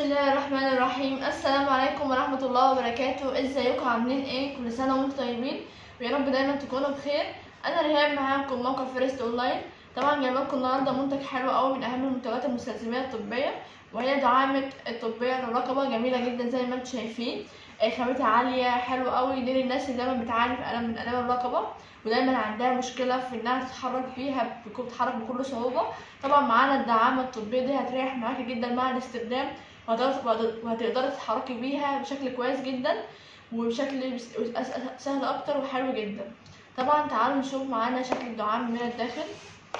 الله الرحمن الرحيم السلام عليكم ورحمة الله وبركاته ازيكم عاملين ايه كل سنة وانتم طيبين ويا رب دايما تكونوا بخير انا ريهام معاكم موقع فيرست اونلاين طبعا جايبه لكم النهارده منتج حلو قوي من اهم المنتجات المستلزمات الطبية وهي دعامة الطبية للرقبة جميلة جدا زي ما انتم شايفين آه، خامتها عالية حلوة قوي دي للناس اللي دايما بتعاني في ألم من ألام الرقبة ودايما عندها مشكلة في إنها تتحرك فيها بك- بتتحرك بكل صعوبة طبعا معانا الدعامة الطبية دي هتريح معاكي جدا مع الاستخدام وهتقدر- وهتقدري تتحركي بيها بشكل كويس جدا وبشكل بس- أس- أس- سهل أكتر وحلو جدا طبعا تعالوا نشوف معانا شكل الدعامة من الداخل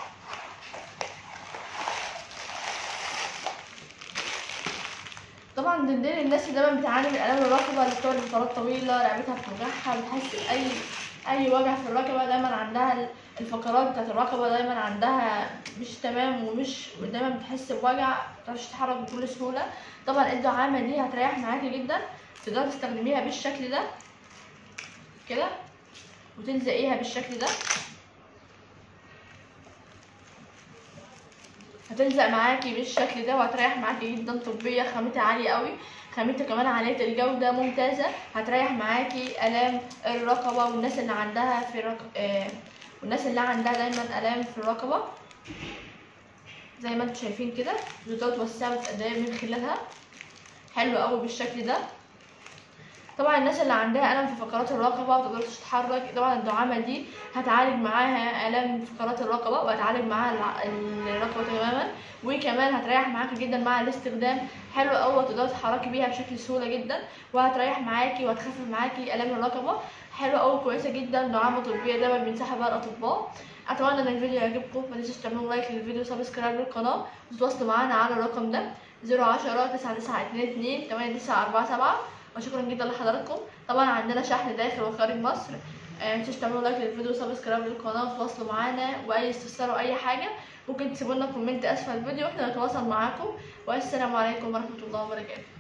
طبعا دي دي الناس اللي دايما بتعاني من الام الرقبه اللي بتقعد فترات طويله رقبتها بتوجعها بتحس باي اي وجع في الرقبه دايما عندها الفقرات بتاعت الرقبه دايما عندها مش تمام ومش دايما بتحس بوجع متقدرش تتحرك بكل سهوله طبعا الدعامه دي هتريح معاكي جدا تقدري تستخدميها بالشكل ده كده وتلزقيها بالشكل ده هتلزق معاكي بالشكل ده وهتريح معاكي جدا طبية خامتها عالية قوي خامتها كمان عالية الجودة ممتازة هتريح معاكي آلام الرقبة والناس اللي عندها في رق... آه... والناس اللي عندها دايما آلام في الرقبة زي ما انتم شايفين كده تقدروا توسعوا وتقدروا من خلالها حلو قوي بالشكل ده طبعا الناس اللي عندها الم في فقرات الرقبه ومتقدرش تتحرك طبعا الدعامه دي هتعالج معاها الام في فقرات الرقبه وهتعالج معاها الع- الرقبه تماما وكمان هتريح معاكي جدا مع الاستخدام حلو قوي وتقدري تتحركي بيها بشكل سهوله جدا وهتريح معاكي وهتخفف معاكي الام الرقبه حلوه قوي كويسه جدا دعامه طبيه دايما بينصحها بها الاطباء اتمنى ان الفيديو يعجبكم ما تنسوش تعملوا لايك للفيديو وسبسكرايب للقناه وتتواصلوا معانا على الرقم ده 010 9922 8947 وشكرا جدا لحضراتكم طبعا عندنا شحن داخل وخارج مصر آه، متنسوش تعملوا لايك للفيديو وسبسكرايب للقناه وتواصلوا معانا واي استفسار او اي حاجه ممكن تسيبوا لنا كومنت اسفل الفيديو واحنا نتواصل معاكم والسلام عليكم ورحمه الله وبركاته